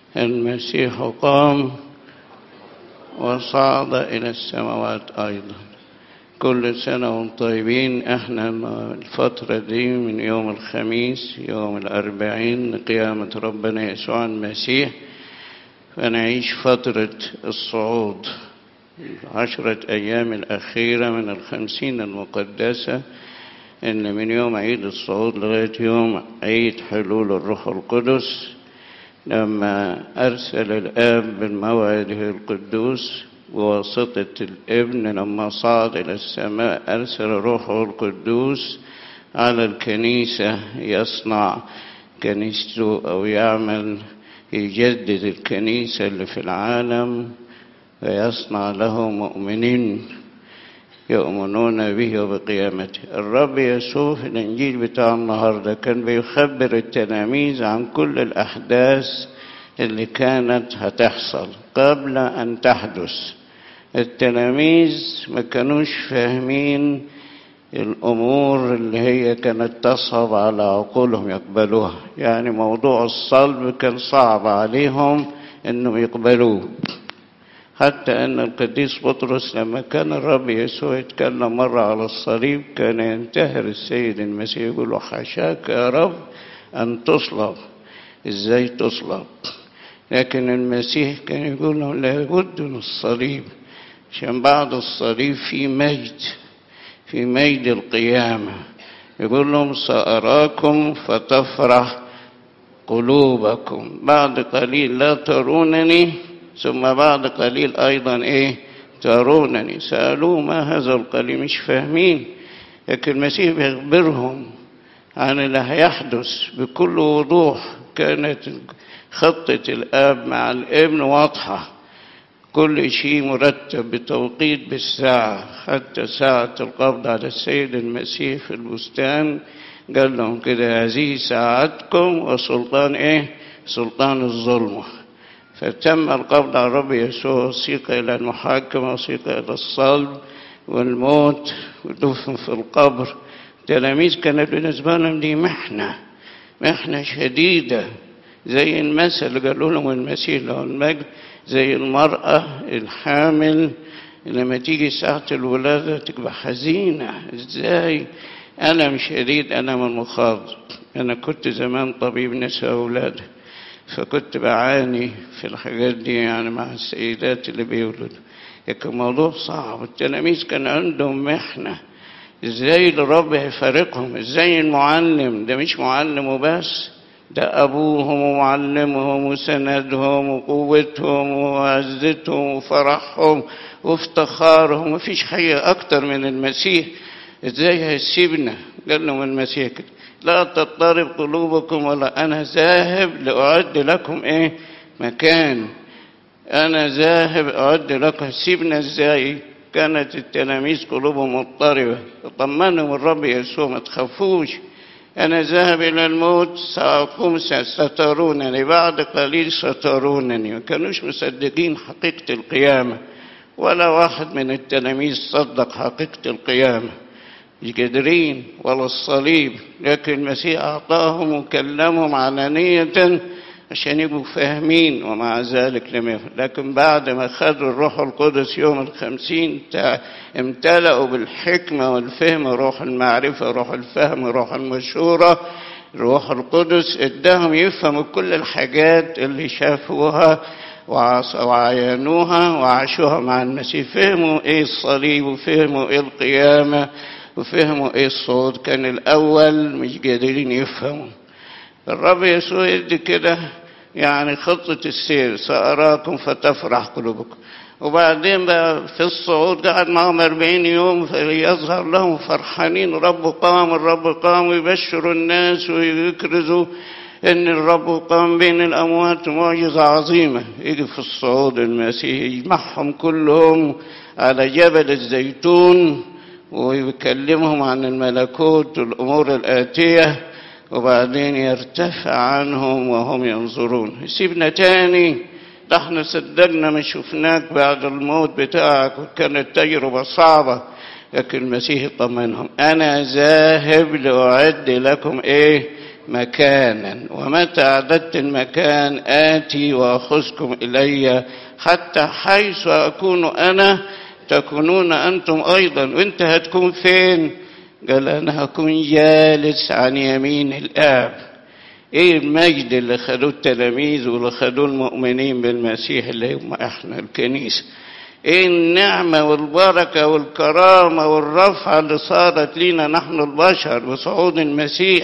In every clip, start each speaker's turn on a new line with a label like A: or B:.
A: المسيح قام وصعد إلى السماوات أيضا كل سنة وانتم طيبين احنا الفترة دي من يوم الخميس يوم الأربعين قيامة ربنا يسوع المسيح فنعيش فترة الصعود العشرة أيام الأخيرة من الخمسين المقدسة إن من يوم عيد الصعود لغاية يوم عيد حلول الروح القدس لما أرسل الآب بالموعده القدوس بواسطة الابن لما صعد إلى السماء أرسل روحه القدوس على الكنيسة يصنع كنيسته أو يعمل يجدد الكنيسة اللي في العالم ويصنع له مؤمنين يؤمنون به وبقيامته الرب يسوع في الإنجيل بتاع النهاردة كان بيخبر التلاميذ عن كل الأحداث اللي كانت هتحصل قبل أن تحدث التلاميذ ما كانوش فاهمين الأمور اللي هي كانت تصعب على عقولهم يقبلوها يعني موضوع الصلب كان صعب عليهم أنهم يقبلوه حتى أن القديس بطرس لما كان الرب يسوع يتكلم مرة على الصليب كان ينتهر السيد المسيح يقول له حاشاك يا رب أن تصلب إزاي تصلب لكن المسيح كان يقول له لابد من الصليب عشان بعد الصليب في مجد في مجد القيامة يقول لهم سأراكم فتفرح قلوبكم بعد قليل لا ترونني ثم بعد قليل أيضا إيه ترونني سألوه ما هذا القليل مش فاهمين لكن المسيح بيخبرهم عن اللي هيحدث بكل وضوح كانت خطة الآب مع الابن واضحة كل شيء مرتب بتوقيت بالساعة حتى ساعة القبض على السيد المسيح في البستان قال لهم كده هذه ساعتكم وسلطان ايه سلطان الظلمة فتم القبض على الرب يسوع وسيق إلى المحاكمة وسيق إلى الصلب والموت ودفن في القبر التلاميذ كانت بالنسبة لهم دي محنة محنة شديدة زي المثل اللي قالوا لهم المسيح له المجد زي المرأة الحامل لما تيجي ساعة الولادة تبقى حزينة ازاي ألم شديد ألم المخاض أنا كنت زمان طبيب نساء أولاد فكنت بعاني في الحاجات دي يعني مع السيدات اللي بيولدوا لكن موضوع صعب التلاميذ كان عندهم محنة ازاي الرب هيفارقهم ازاي المعلم ده مش معلم وبس ده أبوهم ومعلمهم وسندهم وقوتهم وعزتهم وفرحهم وافتخارهم مفيش حاجة أكتر من المسيح إزاي هيسيبنا قال لهم المسيح كده لا تضطرب قلوبكم ولا أنا ذاهب لأعد لكم إيه مكان أنا ذاهب أعد لكم سيبنا إزاي كانت التلاميذ قلوبهم مضطربة طمنهم الرب يسوع ما تخافوش أنا ذاهب إلى الموت سأقوم سترونني بعد قليل سترونني ما كانوش مصدقين حقيقة القيامة ولا واحد من التلاميذ صدق حقيقة القيامة مش قادرين ولا الصليب لكن المسيح أعطاهم وكلمهم علانية عشان يبقوا فاهمين ومع ذلك لم يفهم لكن بعد ما خدوا الروح القدس يوم الخمسين امتلأوا بالحكمة والفهم روح المعرفة روح الفهم روح المشورة روح القدس اداهم يفهموا كل الحاجات اللي شافوها وعينوها وعاشوها مع المسيح فهموا ايه الصليب وفهموا ايه القيامة وفهموا ايه الصوت كان الاول مش قادرين يفهموا الرب يسوع يدي كده يعني خطة السير سأراكم فتفرح قلوبكم وبعدين بقى في الصعود قعد معهم أربعين يوم فيظهر لهم فرحانين الرب قام الرب قام ويبشروا الناس ويكرزوا ان الرب قام بين الاموات معجزة عظيمة يجي في الصعود المسيح يجمعهم كلهم على جبل الزيتون ويكلمهم عن الملكوت والامور الاتيه وبعدين يرتفع عنهم وهم ينظرون يسيبنا تاني ده احنا صدقنا ما شفناك بعد الموت بتاعك وكانت تجربة صعبة لكن المسيح طمنهم أنا ذاهب لأعد لكم إيه مكانا ومتى أعددت المكان آتي وأخذكم إلي حتى حيث أكون أنا تكونون أنتم أيضا وأنت هتكون فين قال أنا هكون جالس عن يمين الآب إيه المجد اللي خدوه التلاميذ واللي خدوه المؤمنين بالمسيح اللي هم إحنا الكنيسة إيه النعمة والبركة والكرامة والرفعة اللي صارت لينا نحن البشر بصعود المسيح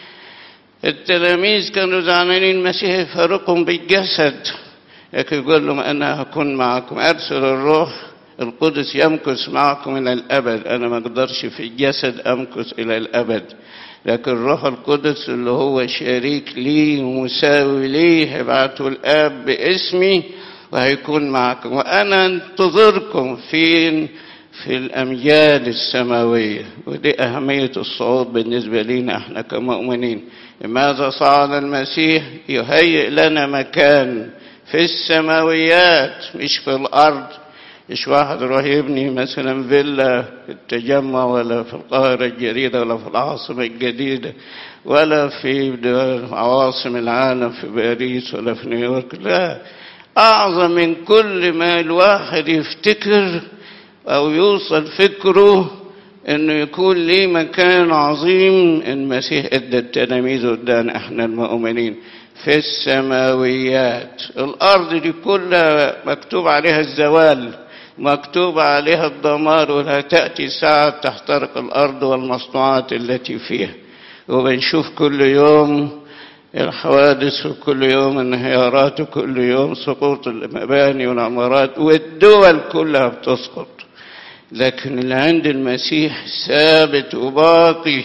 A: التلاميذ كانوا زعلانين المسيح يفارقهم بالجسد لكن يقول لهم أنا هكون معكم أرسل الروح القدس يمكث معكم إلى الأبد أنا ما أقدرش في الجسد أمكث إلى الأبد لكن الروح القدس اللي هو شريك لي ومساوي لي هيبعته الآب باسمي وهيكون معكم وأنا انتظركم فين في الأمجاد السماوية ودي أهمية الصعود بالنسبة لنا احنا كمؤمنين لماذا صعد المسيح يهيئ لنا مكان في السماويات مش في الأرض مش واحد يروح يبني مثلا فيلا في التجمع ولا في القاهرة الجديدة ولا في العاصمة الجديدة ولا في عواصم العالم في باريس ولا في نيويورك لا أعظم من كل ما الواحد يفتكر أو يوصل فكره إنه يكون ليه مكان عظيم المسيح إدى التلاميذ قدام إحنا المؤمنين في السماويات الأرض دي كلها مكتوب عليها الزوال مكتوب عليها الدمار ولا تأتي ساعة تحترق الأرض والمصنوعات التي فيها وبنشوف كل يوم الحوادث وكل يوم انهيارات وكل يوم سقوط المباني والعمارات والدول كلها بتسقط لكن اللي عند المسيح ثابت وباقي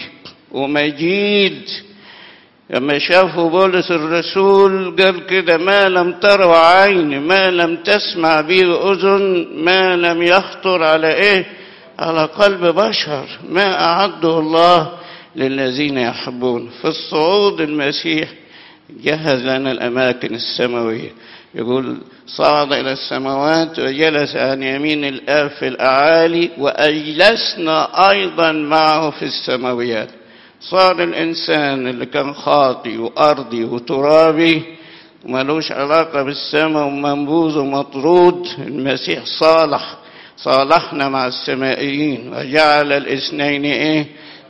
A: ومجيد لما شافوا بولس الرسول قال كده ما لم تروا عين ما لم تسمع به أذن ما لم يخطر على إيه على قلب بشر ما أعده الله للذين يحبون في الصعود المسيح جهز لنا الأماكن السماوية يقول صعد إلى السماوات وجلس عن يمين الآب في الأعالي وأجلسنا أيضا معه في السماويات صار الإنسان اللي كان خاطي وأرضي وترابي وملوش علاقة بالسماء ومنبوذ ومطرود المسيح صالح صالحنا مع السمائيين وجعل الاثنين ايه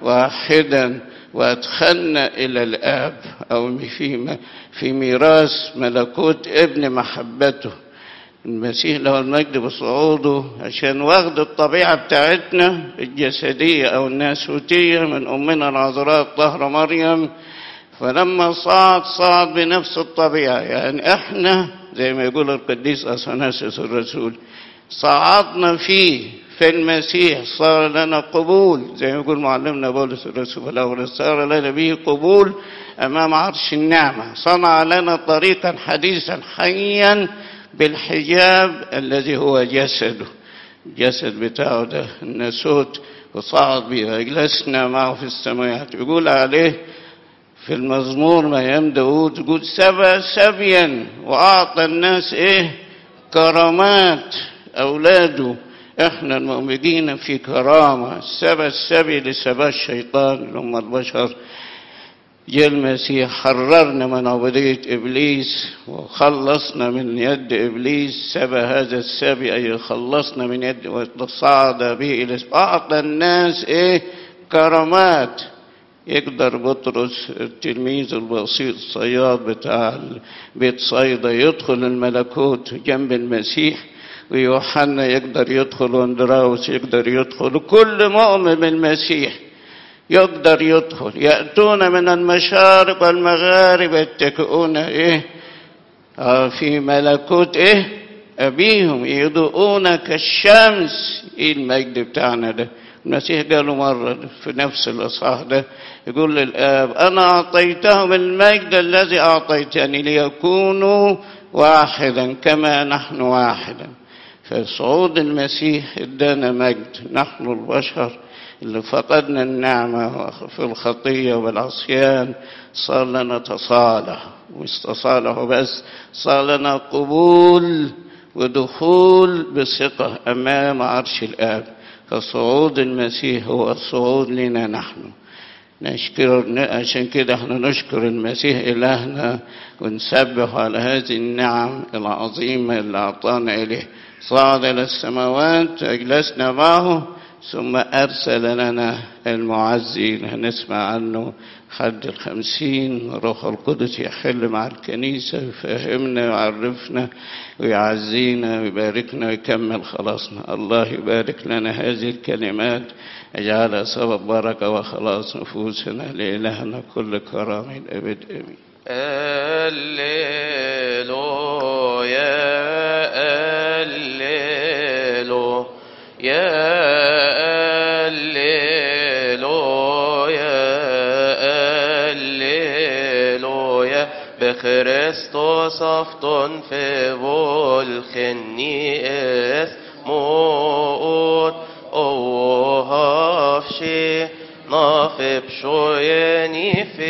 A: واحدا وادخلنا الى الاب او في في ميراث ملكوت ابن محبته المسيح له المجد بصعوده عشان واخد الطبيعة بتاعتنا الجسدية أو الناسوتية من أمنا العذراء الطاهرة مريم فلما صعد صعد بنفس الطبيعة يعني احنا زي ما يقول القديس أثناسيوس الرسول صعدنا فيه في المسيح صار لنا قبول زي ما يقول معلمنا بولس الرسول الأول صار لنا به قبول أمام عرش النعمة صنع لنا طريقا حديثا حيا بالحجاب الذي هو جسده الجسد بتاعه ده الناسوت وصعد به وجلسنا معه في السماوات يقول عليه في المزمور ما يم داود يقول سبى سبيا وأعطى الناس إيه كرامات أولاده إحنا المؤمنين في كرامة سبى السبي لسبى الشيطان اللي هم البشر جاء المسيح حررنا من عبودية إبليس وخلصنا من يد إبليس سبى هذا السبي أي خلصنا من يد وصعد به إلى أعطى الناس إيه كرامات يقدر بطرس التلميذ البسيط الصياد بتاع بيت صيدا يدخل الملكوت جنب المسيح ويوحنا يقدر يدخل واندراوس يقدر يدخل كل مؤمن بالمسيح يقدر يدخل يأتون من المشارق والمغارب يتكئون إيه آه في ملكوت إيه أبيهم يضوءون كالشمس إيه المجد بتاعنا ده المسيح قاله مرة في نفس الإصحاح ده يقول للآب أنا أعطيتهم المجد الذي أعطيتني ليكونوا واحدا كما نحن واحدا فصعود المسيح ادانا مجد نحن البشر اللي فقدنا النعمة في الخطية والعصيان صار لنا تصالح مش تصالح بس صار لنا قبول ودخول بثقة أمام عرش الآب فصعود المسيح هو الصعود لنا نحن نشكر عشان كده احنا نشكر المسيح إلهنا ونسبح على هذه النعم العظيمة اللي أعطانا إليه صعد إلى السماوات أجلسنا معه ثم أرسل لنا المعزي اللي هنسمع عنه حد الخمسين روح القدس يحل مع الكنيسة يفهمنا ويعرفنا ويعزينا ويباركنا ويكمل خلاصنا الله يبارك لنا هذه الكلمات اجعلها سبب بركة وخلاص نفوسنا لإلهنا كل كرامة الأبد آمين
B: الليلو يا الليلو يا الليلو يا الليلو يا بخريستوس أفطن في بولخني اسموت أوهافشي نافب شويني في